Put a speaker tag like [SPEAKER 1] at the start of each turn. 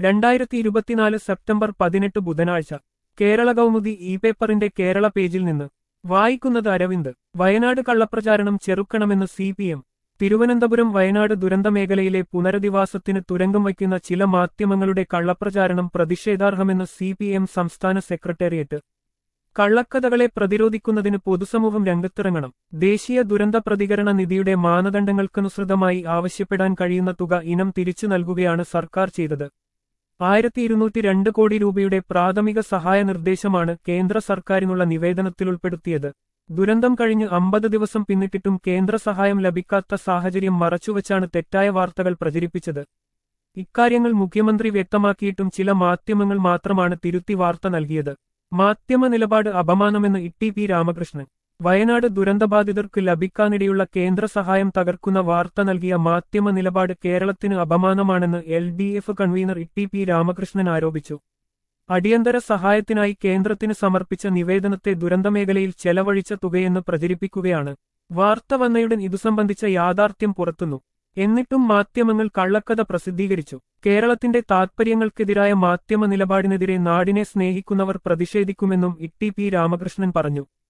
[SPEAKER 1] രണ്ടായിരത്തി ഇരുപത്തിനാല് സെപ്റ്റംബർ പതിനെട്ട് ബുധനാഴ്ച കേരള കൗമുദി ഇ പേപ്പറിന്റെ കേരള പേജിൽ നിന്ന് വായിക്കുന്നത് അരവിന്ദ് വയനാട് കള്ളപ്രചാരണം ചെറുക്കണമെന്ന് C P M Thiruvananthapuram Wayanad ദുരന്തമേഖലയിലെ പുനരധിവാസത്തിന് തുരങ്കം വയ്ക്കുന്ന ചില മാധ്യമങ്ങളുടെ കള്ളപ്രചാരണം പ്രതിഷേധാർഹമെന്ന് സി പി എം സംസ്ഥാന സെക്രട്ടേറിയറ്റ് കള്ളക്കഥകളെ പ്രതിരോധിക്കുന്നതിന് പൊതുസമൂഹം രംഗത്തിറങ്ങണം ദേശീയ ദുരന്ത പ്രതികരണ നിധിയുടെ മാനദണ്ഡങ്ങൾക്കനുസൃതമായി ആവശ്യപ്പെടാൻ കഴിയുന്ന തുക ഇനം തിരിച്ചു നൽകുകയാണ് സർക്കാർ ചെയ്തത് ആയിരത്തി ഇരുന്നൂറ്റി രണ്ട് കോടി രൂപയുടെ പ്രാഥമിക സഹായ നിർദ്ദേശമാണ് കേന്ദ്ര സർക്കാരിനുള്ള നിവേദനത്തിൽ ഉൾപ്പെടുത്തിയത് ദുരന്തം കഴിഞ്ഞ് അമ്പത് ദിവസം പിന്നിട്ടിട്ടും കേന്ദ്ര സഹായം ലഭിക്കാത്ത സാഹചര്യം മറച്ചുവച്ചാണ് തെറ്റായ വാർത്തകൾ പ്രചരിപ്പിച്ചത് ഇക്കാര്യങ്ങൾ മുഖ്യമന്ത്രി വ്യക്തമാക്കിയിട്ടും ചില മാധ്യമങ്ങൾ മാത്രമാണ് തിരുത്തി വാർത്ത നൽകിയത് മാധ്യമ നിലപാട് അപമാനമെന്ന് ഇ പി രാമകൃഷ്ണൻ വയനാട് ദുരന്തബാധിതർക്ക് ലഭിക്കാനിടയുള്ള കേന്ദ്ര സഹായം തകർക്കുന്ന വാർത്ത നൽകിയ മാധ്യമ നിലപാട് കേരളത്തിന് അപമാനമാണെന്ന് L D F convener E P Ramakrishnan ആരോപിച്ചു അടിയന്തര സഹായത്തിനായി കേന്ദ്രത്തിന് സമർപ്പിച്ച നിവേദനത്തെ ദുരന്തമേഖലയിൽ ചെലവഴിച്ച തുകയെന്ന് പ്രചരിപ്പിക്കുകയാണ് വാർത്ത വന്നയുടൻ ഇതു സംബന്ധിച്ച യാഥാർത്ഥ്യം പുറത്തുന്നു എന്നിട്ടും മാധ്യമങ്ങൾ കള്ളക്കഥ പ്രസിദ്ധീകരിച്ചു കേരളത്തിന്റെ താത്പര്യങ്ങൾക്കെതിരായ മാധ്യമ നിലപാടിനെതിരെ നാടിനെ സ്നേഹിക്കുന്നവർ പ്രതിഷേധിക്കുമെന്നും ഇ പി രാമകൃഷ്ണൻ പറഞ്ഞു